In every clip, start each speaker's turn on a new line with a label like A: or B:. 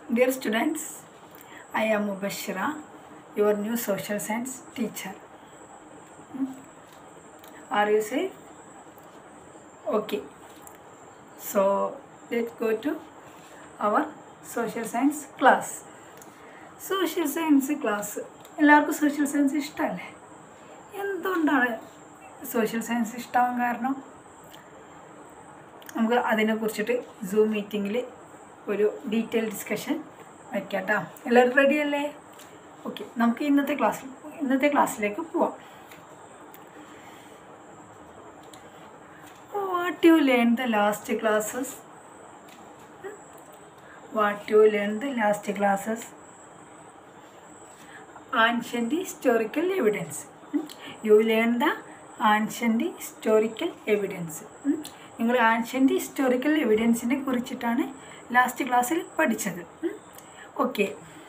A: Dear students, I am Mubashira, your new social science teacher. Hmm? Are you safe? Okay. So let's go to our social science class. Social science class എല്ലാവർക്കും social science ഇഷ്ടമല്ലേ എന്തുകൊണ്ടാണ് social science ഇഷ്ടമാവാൻ കാരണം നമുക്ക് അതിനെ കുറിച്ചിട്ട് zoom മീറ്റിങ്ങിൽ ഒരു detail discussion വയ്ക്കാം കേട്ടോ എല്ലാവരും റെഡി അല്ലേ ഓക്കെ നമുക്ക് ഇന്നത്തെ ക്ലാസ്സിൽ ഇന്നത്തെ ക്ലാസ്സിലേക്ക് പോവാം what you learn the last classes what you learn the last classes ancient historical evidence you learn the ancient historical evidence നിങ്ങൾ ആൻഷ്യൻ്റ് ഹിസ്റ്റോറിക്കൽ എവിഡൻസിനെ കുറിച്ചിട്ടാണ് ലാസ്റ്റ് ക്ലാസ്സിൽ പഠിച്ചത് ഓക്കെ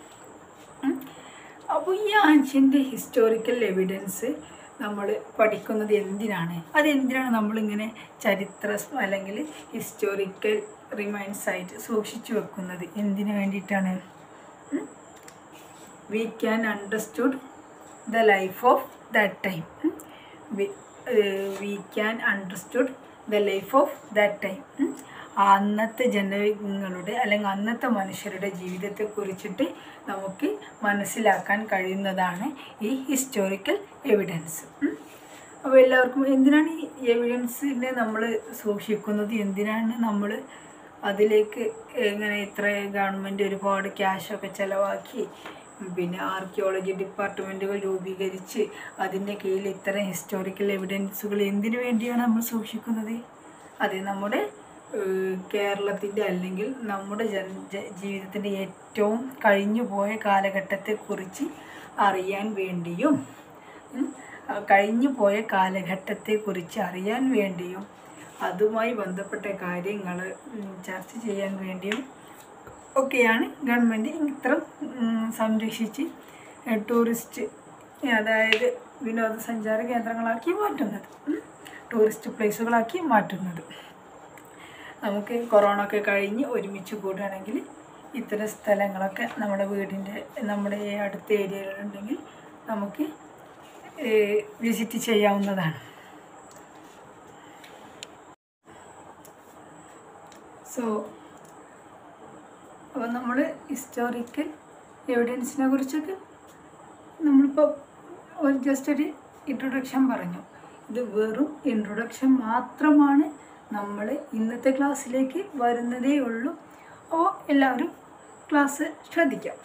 A: അപ്പോൾ ഈ ആൻഷ്യൻ്റ് ഹിസ്റ്റോറിക്കൽ എവിഡൻസ് നമ്മൾ പഠിക്കുന്നത് എന്തിനാണ് അതെന്തിനാണ് നമ്മളിങ്ങനെ ചരിത്ര സ് അല്ലെങ്കിൽ ഹിസ്റ്റോറിക്കൽ റിമൈൻസ് ആയിട്ട് സൂക്ഷിച്ചു വെക്കുന്നത് എന്തിനു വേണ്ടിയിട്ടാണ് ഉം? we can understood the life of that time ഉം. we, uh, we can understood the life of that time ഉം. അന്നത്തെ ജനങ്ങളുടെ അല്ലെങ്കിൽ അന്നത്തെ മനുഷ്യരുടെ ജീവിതത്തെ കുറിച്ചിട്ട് നമുക്ക് മനസ്സിലാക്കാൻ കഴിയുന്നതാണ് ഈ ഹിസ്റ്റോറിക്കൽ എവിഡൻസ് അപ്പോൾ എല്ലാവർക്കും എന്തിനാണ് ഈ എവിഡൻസിനെ നമ്മൾ സൂക്ഷിക്കുന്നത് എന്തിനാണ് നമ്മൾ അതിലേക്ക് ഇങ്ങനെ ഇത്ര ഗവൺമെൻറ് ഒരുപാട് ക്യാഷൊക്കെ ചിലവാക്കി പിന്നെ ആർക്കിയോളജി ഡിപ്പാർട്ട്മെൻറ്റുകൾ രൂപീകരിച്ച് അതിൻ്റെ കീഴിൽ ഇത്തരം ഹിസ്റ്റോറിക്കൽ എവിഡൻസുകൾ എന്തിനു വേണ്ടിയാണ് നമ്മൾ സൂക്ഷിക്കുന്നത് അത് നമ്മുടെ കേരളത്തിൻ്റെ അല്ലെങ്കിൽ നമ്മുടെ ജന ജ- ജീവിതത്തിൻ്റെ ഏറ്റവും കഴിഞ്ഞു പോയ കാലഘട്ടത്തെക്കുറിച്ച് അറിയാൻ വേണ്ടിയും ഉം, ആ കഴിഞ്ഞു പോയ കാലഘട്ടത്തെക്കുറിച്ച് അറിയാൻ വേണ്ടിയും അതുമായി ബന്ധപ്പെട്ട കാര്യങ്ങൾ ചർച്ച ചെയ്യാൻ വേണ്ടിയും ഒക്കെയാണ് ഗവൺമെൻറ് ഇത്തരം ഉം, സംരക്ഷിച്ച് ഏഹ്, ടൂറിസ്റ്റ് അതായത് വിനോദസഞ്ചാര കേന്ദ്രങ്ങളാക്കി മാറ്റുന്നത് ഉം, ടൂറിസ്റ്റ് പ്ലേസുകളാക്കി മാറ്റുന്നത് നമുക്ക് കൊറോണ ഒക്കെ കഴിഞ്ഞ് ഒരുമിച്ച് കൂടുകയാണെങ്കിൽ ഇത്തരം സ്ഥലങ്ങളൊക്കെ നമ്മുടെ വീടിൻ്റെ നമ്മുടെ ഈ അടുത്ത ഏരിയയിലുണ്ടെങ്കിൽ നമുക്ക് വിസിറ്റ് ചെയ്യാവുന്നതാണ് സോ അപ്പോൾ നമ്മൾ ഹിസ്റ്റോറിക്കൽ എവിഡൻസിനെ കുറിച്ചൊക്കെ നമ്മളിപ്പോൾ ഒരു ജസ്റ്റ് ഒരു ഇൻട്രൊഡക്ഷൻ പറഞ്ഞു ഇത് വെറും ഇൻട്രൊഡക്ഷൻ മാത്രമാണ് നമ്മൾ ഇന്നത്തെ ക്ലാസ്സിലേക്ക് വരുന്നതേ ഉള്ളൂ അപ്പോൾ എല്ലാവരും ക്ലാസ് ശ്രദ്ധിക്കാം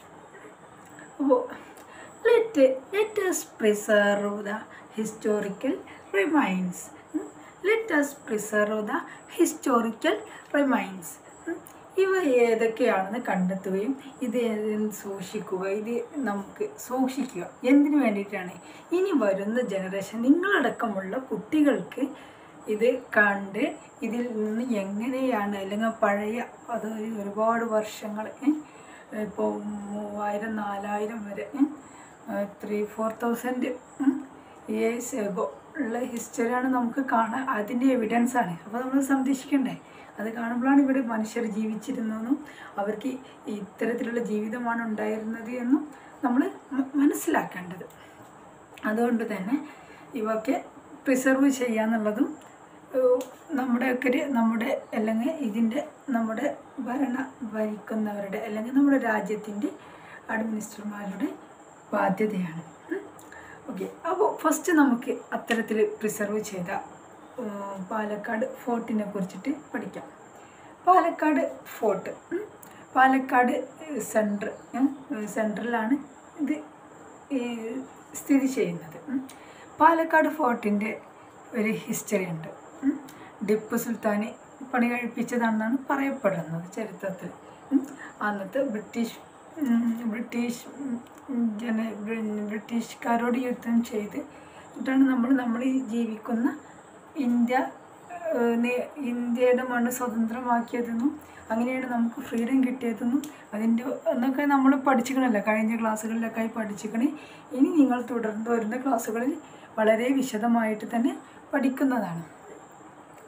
A: അപ്പോൾ let let us preserve the historical remains let us preserve the historical remains ഇവ ഏതൊക്കെയാണെന്ന് കണ്ടെത്തുകയും ഇത് ഏതെന്ന് സൂക്ഷിക്കുക ഇത് നമുക്ക് സൂക്ഷിക്കുക എന്തിനു വേണ്ടിയിട്ടാണ് ഇനി വരുന്ന ജനറേഷൻ നിങ്ങളടക്കമുള്ള കുട്ടികൾക്ക് ഇത് കണ്ട് ഇതിൽ നിന്ന് എങ്ങനെയാണ് അല്ലെങ്കിൽ പഴയ അത് ഒരുപാട് വർഷങ്ങൾ ഇപ്പോൾ മൂവായിരം നാലായിരം വരെ three four thousand years ago ഉള്ള ഹിസ്റ്ററിയാണ് നമുക്ക് കാണാൻ അതിൻ്റെ എവിഡൻസ് ആണ് അപ്പോൾ നമ്മൾ സംരക്ഷിക്കണ്ടേ അത് കാണുമ്പോഴാണ് ഇവിടെ മനുഷ്യർ ജീവിച്ചിരുന്നതെന്നും അവർക്ക് ഇത്തരത്തിലുള്ള ജീവിതമാണ് ഉണ്ടായിരുന്നത് എന്നും നമ്മൾ മ- മനസ്സിലാക്കേണ്ടത് അതുകൊണ്ട് തന്നെ ഇവയൊക്കെ പ്രിസർവ് ചെയ്യാന്നുള്ളതും ഏഹ്, നമ്മുടെയൊക്കെ ഒരു നമ്മുടെ അല്ലെങ്കിൽ ഇതിൻ്റെ നമ്മുടെ ഭരണ ഭരിക്കുന്നവരുടെ അല്ലെങ്കിൽ നമ്മുടെ രാജ്യത്തിൻ്റെ അഡ്മിനിസ്റ്റർമാരുടെ ബാധ്യതയാണ് ഓക്കെ അപ്പോൾ ഫസ്റ്റ് നമുക്ക് അത്തരത്തിൽ പ്രിസർവ് ചെയ്ത ഉം, പാലക്കാട് ഫോർട്ടിനെ കുറിച്ചിട്ട് പഠിക്കാം പാലക്കാട് ഫോർട്ട് ഉം. പാലക്കാട് സെൻട്ര സെൻട്രലാണ് ഇത് ഈ സ്ഥിതി ചെയ്യുന്നത് ഉം. പാലക്കാട് ഫോർട്ടിൻ്റെ ഒരു ഹിസ്റ്ററി ഉണ്ട് ഉം. ടിപ്പു സുൽത്താനെ പണി കഴിപ്പിച്ചതാണെന്നാണ് പറയപ്പെടുന്നത് ചരിത്രത്തിൽ ഉം. അന്നത്തെ ബ്രിട്ടീഷ് ഉം, ബ്രിട്ടീഷ് ഉം, ജന ബ്രി- ബ്രിട്ടീഷുകാരോട് യുദ്ധം ചെയ്ത് എന്നിട്ടാണ് നമ്മൾ നമ്മൾ ഈ ജീവിക്കുന്ന ഇന്ത്യ ഏഹ്, നേ- ഇന്ത്യയുടെ മണ്ണ് സ്വതന്ത്രമാക്കിയതെന്നും അങ്ങനെയാണ് നമുക്ക് ഫ്രീഡം കിട്ടിയതെന്നും അതിൻ്റെ എന്നൊക്കെ നമ്മൾ പഠിച്ചിക്കണല്ലോ കഴിഞ്ഞ ക്ലാസ്സുകളിലൊക്കെ ആയി പഠിച്ചിക്കണേ ഇനി നിങ്ങൾ തുടർന്ന് വരുന്ന ക്ലാസ്സുകളിൽ വളരെ വിശദമായിട്ട് തന്നെ പഠിക്കുന്നതാണ്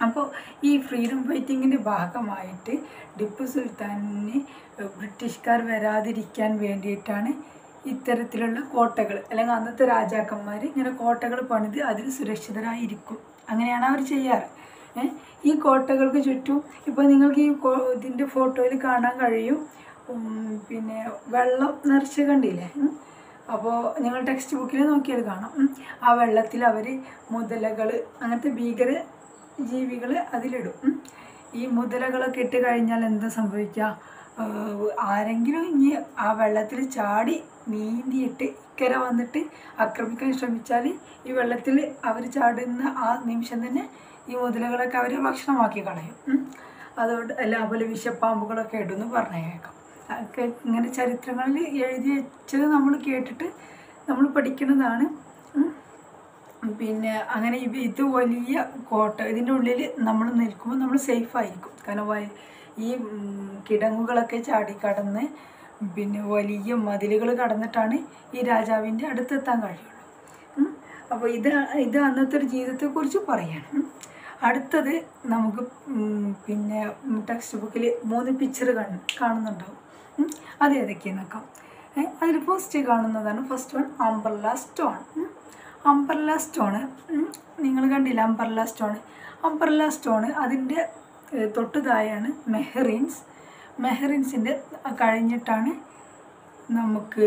A: അപ്പോൾ ഈ ഫ്രീഡം ഫൈറ്റിങ്ങിൻ്റെ ഭാഗമായിട്ട് ടിപ്പു സുൽത്താനിന് ബ്രിട്ടീഷുകാർ വരാതിരിക്കാൻ വേണ്ടിയിട്ടാണ് ഇത്തരത്തിലുള്ള കോട്ടകൾ അല്ലെങ്കിൽ അന്നത്തെ രാജാക്കന്മാർ ഇങ്ങനെ കോട്ടകൾ പണിത് അതിൽ സുരക്ഷിതരായിരിക്കും അങ്ങനെയാണ് അവർ ചെയ്യാറ് ഏ? ഈ കോട്ടകൾക്ക് ചുറ്റും ഇപ്പോൾ നിങ്ങൾക്ക് ഈ കോ- ഇതിൻ്റെ ഫോട്ടോയിൽ കാണാൻ കഴിയും ഉം, പിന്നെ വെള്ളം നിറച്ച് കണ്ടില്ലേ അപ്പോൾ നിങ്ങൾ ടെക്സ്റ്റ് ബുക്കിൽ നോക്കിയാൽ കാണാം ഉം. ആ വെള്ളത്തിൽ അവർ മുതലകൾ അങ്ങനത്തെ ഭീകര ജീവികൾ അതിലിടും ഉം. ഈ മുതലകളൊക്കെ ഇട്ട് കഴിഞ്ഞാൽ എന്താ സംഭവിക്കുക ആഹ് ആരെങ്കിലും ഇനി ആ വെള്ളത്തിൽ ചാടി നീന്തിയിട്ട് ഇക്കരെ വന്നിട്ട് ആക്രമിക്കാൻ ശ്രമിച്ചാൽ ഈ വെള്ളത്തിൽ അവർ ചാടുന്ന ആ നിമിഷം തന്നെ ഈ മുതലകളൊക്കെ അവർ ഭക്ഷണമാക്കി കളയും ഉം. അതുകൊണ്ട് അല്ല അതുപോലെ വിഷപ്പാമ്പുകളൊക്കെ ഇടുമെന്ന് പറഞ്ഞേക്കാം അതൊക്കെ ഇങ്ങനെ ചരിത്രങ്ങളിൽ എഴുതി വെച്ചത് നമ്മൾ കേട്ടിട്ട് നമ്മൾ പഠിക്കുന്നതാണ് ഉം. പിന്നെ അങ്ങനെ ഇത് ഇത് വലിയ കോട്ട ഇതിൻ്റെ ഉള്ളിൽ നമ്മൾ നിൽക്കുമ്പോൾ നമ്മൾ സേഫ് ആയിരിക്കും കാരണം വ- ഈ ഉം, കിടങ്ങുകളൊക്കെ ചാടിക്കടന്ന് പിന്നെ വലിയ മതിലുകൾ കടന്നിട്ടാണ് ഈ രാജാവിൻ്റെ അടുത്തെത്താൻ കഴിയുള്ളൂ ഉം. അപ്പോൾ ഇത് ഇത് അന്നത്തെ ഒരു ജീവിതത്തെക്കുറിച്ച് പറയാണ് ഉം. അടുത്തത് നമുക്ക് ഉം, പിന്നെ ടെക്സ്റ്റ് ബുക്കിൽ മൂന്ന് പിക്ചർ കാണുന്നുണ്ടാവും ഉം. അത് ഏതൊക്കെയെന്ന് നോക്കാം അതിൽ ഫസ്റ്റ് കാണുന്നതാണ് first one umbrella stone umbrella stone നിങ്ങൾ കണ്ടില്ല അംബർല സ്റ്റോൺ അംബർല സ്റ്റോണ് അതിൻ്റെ ഏഹ്, തൊട്ട് താഴെയാണ് മെഹറിൻസ് മെഹറിൻസിൻ്റെ കഴിഞ്ഞിട്ടാണ് നമുക്ക്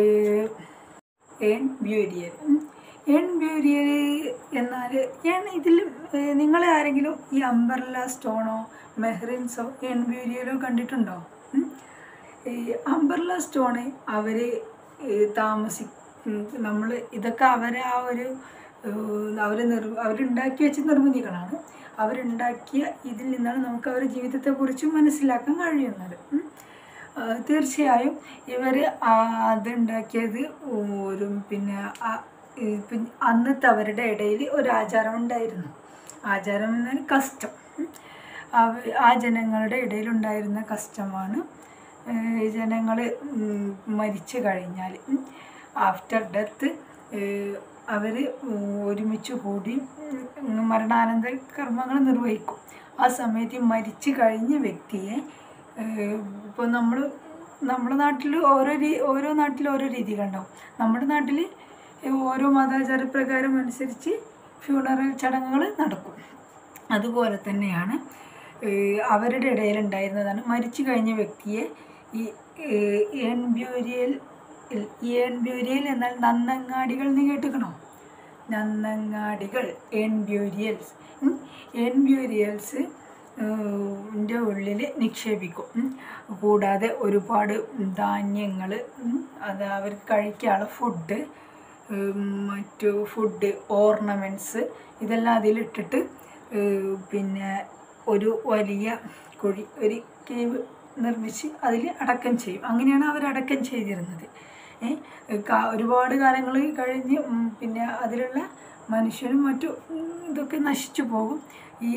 A: ഏൺ ബ്യൂരിയൽ ഉം. ഏൺ ബ്യൂരിയൽ എന്നാൽ ഏൺ ഇതിൽ നിങ്ങൾ ആരെങ്കിലും ഈ അംബർല സ്റ്റോണോ മെഹറിൻസോ ഏൺ ബ്യൂരിയലോ കണ്ടിട്ടുണ്ടോ ഉം? ഈ അംബർല സ്റ്റോണ് അവർ താമസി നമ്മൾ ഇതൊക്കെ അവരെ ആ ഒരു അവർ നിർ അവരുണ്ടാക്കി വെച്ച നിർമ്മിതികളാണ് അവരുണ്ടാക്കിയ ഇതിൽ നിന്നാണ് നമുക്ക് അവരുടെ ജീവിതത്തെക്കുറിച്ച് മനസ്സിലാക്കാൻ കഴിയുന്നത് ഉം. ആ, തീർച്ചയായും ഇവർ അതുണ്ടാക്കിയത് ഒരു പിന്നെ ആ- ഈ പിൻ- അന്നത്തെ അവരുടെ ഇടയിൽ ഒരു ആചാരം ഉണ്ടായിരുന്നു ആചാരം എന്നാൽ കസ്റ്റം അവ- ആ ജനങ്ങളുടെ ഇടയിലുണ്ടായിരുന്ന കസ്റ്റമാണ് ജനങ്ങൾ മരിച്ചു കഴിഞ്ഞാൽ ആഫ്റ്റർ ഡെത്ത് അവർ ഒരുമിച്ച് കൂടി ഉം, മരണാനന്തര കർമ്മങ്ങൾ നിർവഹിക്കും ആ സമയത്ത് ഈ മരിച്ചു കഴിഞ്ഞ വ്യക്തിയെ ഇപ്പോൾ നമ്മൾ നമ്മുടെ നാട്ടിൽ ഓരോ രീ ഓരോ നാട്ടിൽ ഓരോ രീതികളുണ്ടാവും നമ്മുടെ നാട്ടിൽ ഓരോ മതാചാരപ്രകാരം അനുസരിച്ച് ഫ്യൂണറൽ ചടങ്ങുകൾ നടക്കും അതുപോലെ തന്നെയാണ് ഏഹ് അവരുടെ ഇടയിലുണ്ടായിരുന്നതാണ് മരിച്ചു കഴിഞ്ഞ വ്യക്തിയെ ഈ ഏൺബ്യൂരിയൽ ഏൺബ്യൂരിയൽ എന്നാൽ നന്നങ്ങാടികൾ എന്ന് കേട്ടുക്കണോ നന്നങ്ങാടികൾ ഏൺബ്യൂരിയൽസ് ഏൺബ്യൂരിയൽസ് ൻ്റെ ഉള്ളിൽ നിക്ഷേപിക്കും ഉം. കൂടാതെ ഒരുപാട് ധാന്യങ്ങൾ അത് അവർക്ക് കഴിക്കാനുള്ള ഫുഡ് മറ്റു ഫുഡ് ഓർണമെൻറ്റ്സ് ഇതെല്ലാം അതിലിട്ടിട്ട് ഏഹ് പിന്നെ ഒരു വലിയ കുഴി ഒരു കേവ് നിർമ്മിച്ച് അതിൽ അടക്കം ചെയ്യും അങ്ങനെയാണ് അവർ അടക്കം ചെയ്തിരുന്നത് ഏ, കാ- ഒരുപാട് കാലങ്ങൾ കഴിഞ്ഞ് ഉം, പിന്നെ അതിലുള്ള മനുഷ്യനും മറ്റു ഉം, ഇതൊക്കെ നശിച്ചു പോകും ഈ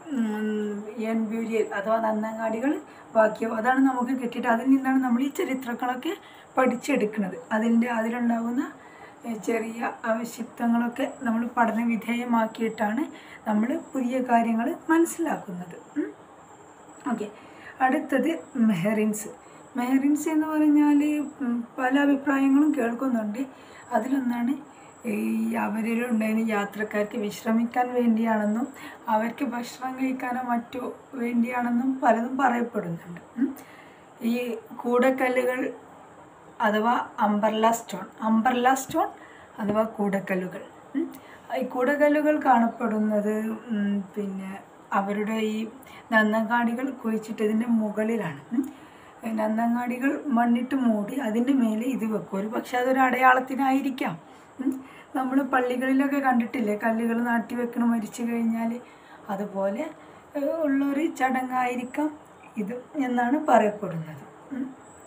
A: എൻബ്യൂരിയൽ അഥവാ നന്നങ്ങാടികൾ ബാക്കിയാവും അതാണ് നമുക്ക് കിട്ടിയിട്ട് അതിൽ നിന്നാണ് നമ്മൾ ഈ ചരിത്രങ്ങളൊക്കെ പഠിച്ചെടുക്കുന്നത് അതിൻ്റെ അതിലുണ്ടാകുന്ന ഏ, ചെറിയ അവശിപ്തങ്ങളൊക്കെ നമ്മൾ പഠന വിധേയമാക്കിയിട്ടാണ് നമ്മൾ പുതിയ കാര്യങ്ങൾ മനസ്സിലാക്കുന്നത് ഉം. ഓക്കെ അടുത്തത് മെഹറിൻസ് മെഹറിൻസ് എന്ന് പറഞ്ഞാൽ ഉം, പല അഭിപ്രായങ്ങളും കേൾക്കുന്നുണ്ട് അതിലൊന്നാണ് ഈ അവരിലുണ്ടായിരുന്ന യാത്രക്കാർക്ക് വിശ്രമിക്കാൻ വേണ്ടിയാണെന്നും അവർക്ക് ഭക്ഷണം കഴിക്കാനോ മറ്റോ വേണ്ടിയാണെന്നും പലതും പറയപ്പെടുന്നുണ്ട് ഉം. ഈ കൂടക്കല്ലുകൾ അഥവാ അംബർല സ്റ്റോൺ അംബർല സ്റ്റോൺ അഥവാ കൂടക്കല്ലുകൾ ഉം. ഈ കൂടക്കല്ലുകൾ കാണപ്പെടുന്നത് ഉം, പിന്നെ അവരുടെ ഈ നന്നങ്ങാടികൾ കുഴിച്ചിട്ടതിൻ്റെ മുകളിലാണ് ഉം. നന്നങ്ങാടികൾ മണ്ണിട്ട് മൂടി അതിൻ്റെ മേലെ ഇത് വെക്കും ഒരു പക്ഷെ അതൊരു അടയാളത്തിനായിരിക്കാം നമ്മൾ പള്ളികളിലൊക്കെ കണ്ടിട്ടില്ലേ കല്ലുകൾ നാട്ടി വെക്കണം മരിച്ചു കഴിഞ്ഞാൽ അതുപോലെ ഏഹ്, ഉള്ളൊരു ചടങ്ങായിരിക്കാം ഇത് എന്നാണ് പറയപ്പെടുന്നത് ഉം.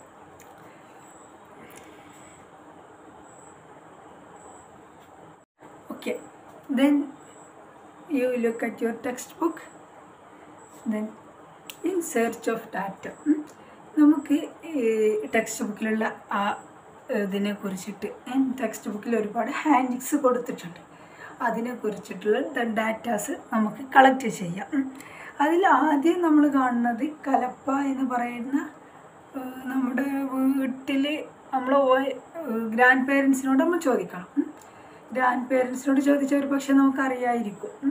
A: Okay, then you look at your textbook. Then in search of data. ഉം. നമുക്ക് ടെക്സ്റ്റ് ബുക്കിലുള്ള ആ ഇതിനെ കുറിച്ചിട്ട് ടെക്സ്റ്റ് ബുക്കിൽ ഒരുപാട് ഹാൻഡിക്സ് കൊടുത്തിട്ടുണ്ട് അതിനെ കുറിച്ചിട്ടുള്ള ഡാറ്റാസ് നമുക്ക് കളക്ട് ചെയ്യാം ഉം. അതിൽ ആദ്യം നമ്മൾ കാണുന്നത് കലപ്പ എന്ന് പറയുന്ന ഏഹ്, നമ്മുടെ വീട്ടിൽ നമ്മൾ ഗ്രാൻഡ് പേരൻസിനോട് നമ്മൾ ചോദിക്കണം ഗ്രാൻഡ് പേരൻസിനോട് ചോദിച്ചാൽ ഒരു പക്ഷെ നമുക്കറിയായിരിക്കും ഉം.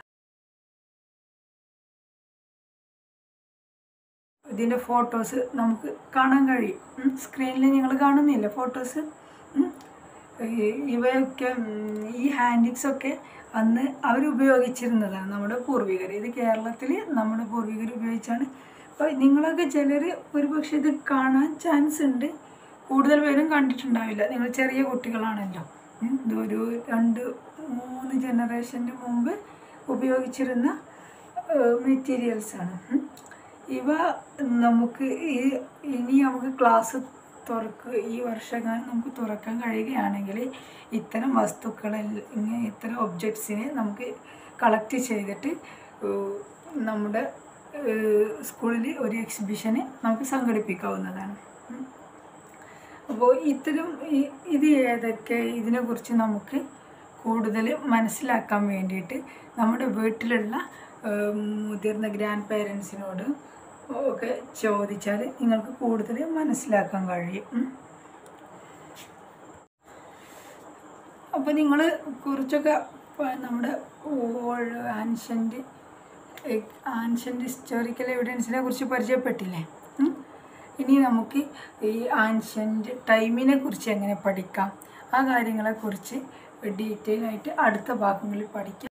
A: ഇതിൻ്റെ ഫോട്ടോസ് നമുക്ക് കാണാൻ കഴിയും സ്ക്രീനിൽ നിങ്ങൾ കാണുന്നില്ല ഫോട്ടോസ് ഇവയൊക്കെ ഉം, ഈ ഹാൻഡിക്സ് ഒക്കെ അന്ന് അവർ ഉപയോഗിച്ചിരുന്നതാണ് നമ്മുടെ പൂർവികർ ഇത് കേരളത്തിൽ നമ്മുടെ പൂർവികർ ഉപയോഗിച്ചാണ് അപ്പോൾ നിങ്ങളൊക്കെ ചിലർ ഒരുപക്ഷെ ഇത് കാണാൻ ചാൻസ് ഉണ്ട് കൂടുതൽ പേരും കണ്ടിട്ടുണ്ടാവില്ല നിങ്ങൾ ചെറിയ കുട്ടികളാണല്ലോ ഉം, ഇതൊരു രണ്ട് മൂന്ന് ജനറേഷന് മുമ്പ് ഉപയോഗിച്ചിരുന്ന മെറ്റീരിയൽസാണ് ഇവ നമുക്ക് ഈ ഇനി നമുക്ക് ക്ലാസ് തുറക്ക് ഈ വർഷകാലം നമുക്ക് തുറക്കാൻ കഴിയുകയാണെങ്കിൽ ഇത്തരം വസ്തുക്കളെല്ലാം ഇങ്ങനെ ഇത്തരം ഒബ്ജക്ട്സിനെ നമുക്ക് കളക്ട് ചെയ്തിട്ട് ഏഹ്, നമ്മുടെ സ്കൂളിൽ ഒരു എക്സിബിഷന് നമുക്ക് സംഘടിപ്പിക്കാവുന്നതാണ് ഉം. അപ്പോൾ ഇത്തരം ഈ- ഇത് ഏതൊക്കെ ഇതിനെക്കുറിച്ച് നമുക്ക് കൂടുതൽ മനസ്സിലാക്കാൻ വേണ്ടിയിട്ട് നമ്മുടെ വീട്ടിലുള്ള ഏഹ്, മുതിർന്ന ഗ്രാൻഡ് പേരൻസിനോട് ഒക്കെ ചോദിച്ചാൽ നിങ്ങൾക്ക് കൂടുതൽ മനസ്സിലാക്കാൻ കഴിയും ഉം. അപ്പോൾ നിങ്ങൾ കുറച്ചൊക്കെ പ- നമ്മുടെ ഓൾഡ് ആൻഷ്യൻ്റ് ആൻഷ്യൻ്റ് ഹിസ്റ്റോറിക്കൽ എവിഡൻസിനെ കുറിച്ച് പരിചയപ്പെട്ടില്ലേ ഉം. ഇനി നമുക്ക് ഈ ആൻഷ്യൻ്റ് ടൈമിനെ കുറിച്ച് എങ്ങനെ പഠിക്കാം ആ കാര്യങ്ങളെക്കുറിച്ച് ഡീറ്റെയിൽ ആയിട്ട് അടുത്ത ഭാഗങ്ങളിൽ പഠിക്കാം